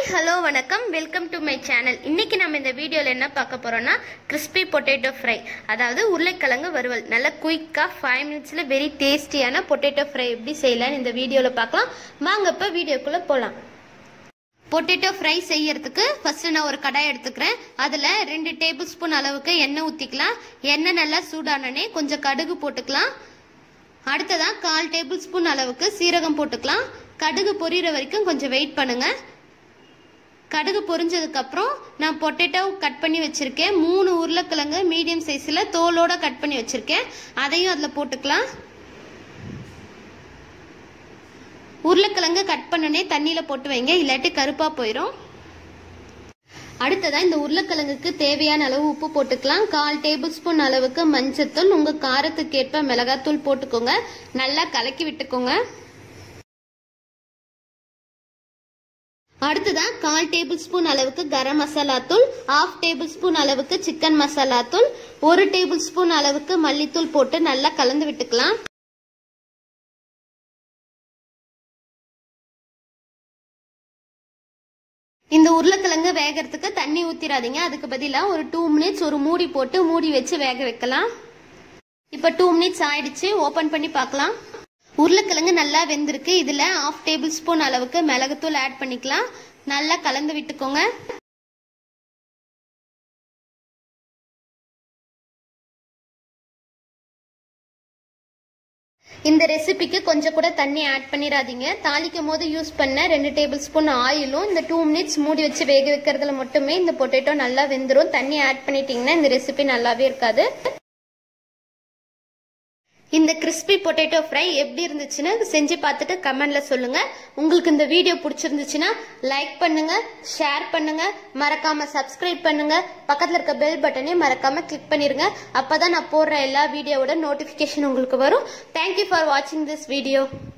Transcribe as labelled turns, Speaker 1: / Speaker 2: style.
Speaker 1: hello வணக்கம் welcome to my channel இன்னைக்கு நம்ம இந்த வீடியோவில் என்ன பார்க்க போறோம்னா கிறிஸ்பி பொட்டேட்டோ ஃப்ரை அதாவது உருளைக்கிழங்கு வறுவல் நல்ல குயிக்காக ஃபைவ் மினிட்ஸில் வெரி டேஸ்டியான பொட்டேட்டோ ஃப்ரை எப்படி செய்யலாம்னு இந்த வீடியோவில் பார்க்கலாம் வாங்க இப்போ வீடியோக்குள்ளே போகலாம் பொட்டேட்டோ ஃப்ரை செய்யறதுக்கு ஃபர்ஸ்ட் நான் ஒரு கடாய் எடுத்துக்கிறேன் அதில் ரெண்டு டேபிள் ஸ்பூன் அளவுக்கு எண்ணெய் ஊற்றிக்கலாம் எண்ணெய் நல்லா சூடானனே கொஞ்சம் கடுகு போட்டுக்கலாம் அடுத்ததா கால் டேபிள் ஸ்பூன் அளவுக்கு சீரகம் போட்டுக்கலாம் கடுகு பொரியிற வரைக்கும் கொஞ்சம் வெயிட் பண்ணுங்க கடுகு பொரிஞ்சதுக்கு அப்புறம் நான் பொட்டேட்டோ கட் பண்ணி வச்சிருக்கேன் மூணு உருளைக்கிழங்கு மீடியம் சைஸில் தோலோட கட் பண்ணி வச்சிருக்கேன் அதையும் அதில் போட்டுக்கலாம் உருளைக்கிழங்கு கட் பண்ணனே தண்ணியில் போட்டு வைங்க இல்லாட்டி கருப்பாக போயிடும் அடுத்ததா இந்த உருளைக்கிழங்குக்கு தேவையான அளவு உப்பு போட்டுக்கலாம் கால் டேபிள் ஸ்பூன் அளவுக்கு மஞ்சத்தூள் உங்க காரத்துக்கு ஏற்ப மிளகாத்தூள் போட்டுக்கோங்க நல்லா கலக்கி விட்டுக்கோங்க அடுத்ததா கால் டேபிள் ஸ்பூன் அளவுக்கு கரம் மசாலா தூள் ஆஃப் டேபிள் ஸ்பூன் அளவுக்கு சிக்கன் மசாலா தூள் ஒரு டேபிள் ஸ்பூன் அளவுக்கு மல்லித்தூள் போட்டு நல்லா கலந்து விட்டுக்கலாம் இந்த உருளைக்கிழங்கு வேகறதுக்கு தண்ணி ஊத்திராதீங்க அதுக்கு பதிலாக ஒரு டூ மினிட்ஸ் ஒரு மூடி போட்டு மூடி வச்சு வேக வைக்கலாம் இப்போ டூ மினிட்ஸ் ஆயிடுச்சு ஓபன் பண்ணி பார்க்கலாம் உருளைக்கிழங்கு நல்லா வெந்திருக்கு இதுல ஆஃப் டேபிள் ஸ்பூன் அளவுக்கு மிளகுத்தூள் ஆட் பண்ணிக்கலாம் நல்லா கலந்து விட்டுக்கோங்க இந்த ரெசிபிக்கு கொஞ்சம் கூட தண்ணி ஆட் பண்ணிடாதீங்க தாளிக்கும் போது யூஸ் பண்ண ரெண்டு டேபிள் ஸ்பூன் ஆயிலும் இந்த டூ மினிட்ஸ் மூடி வச்சு வேக வைக்கிறதுல மட்டுமே இந்த பொட்டேட்டோ நல்லா வெந்துடும் தண்ணி ஆட் பண்ணிட்டீங்கன்னா இந்த ரெசிபி நல்லாவே இருக்காது இந்த கிறிஸ்பி பொட்டேட்டோ ஃப்ரை எப்படி இருந்துச்சுன்னு செஞ்சு பார்த்துட்டு கமெண்ட்ல சொல்லுங்க உங்களுக்கு இந்த வீடியோ பிடிச்சிருந்துச்சுன்னா லைக் பண்ணுங்க ஷேர் பண்ணுங்க மறக்காம சப்ஸ்கிரைப் பண்ணுங்க பக்கத்துல இருக்க பெல் பட்டனையும் மறக்காம கிளிக் பண்ணிருங்க அப்பதான் நான் போடுற எல்லா வீடியோவோட நோட்டிபிகேஷன் உங்களுக்கு வரும் தேங்க்யூ ஃபார் வாட்சிங் திஸ் வீடியோ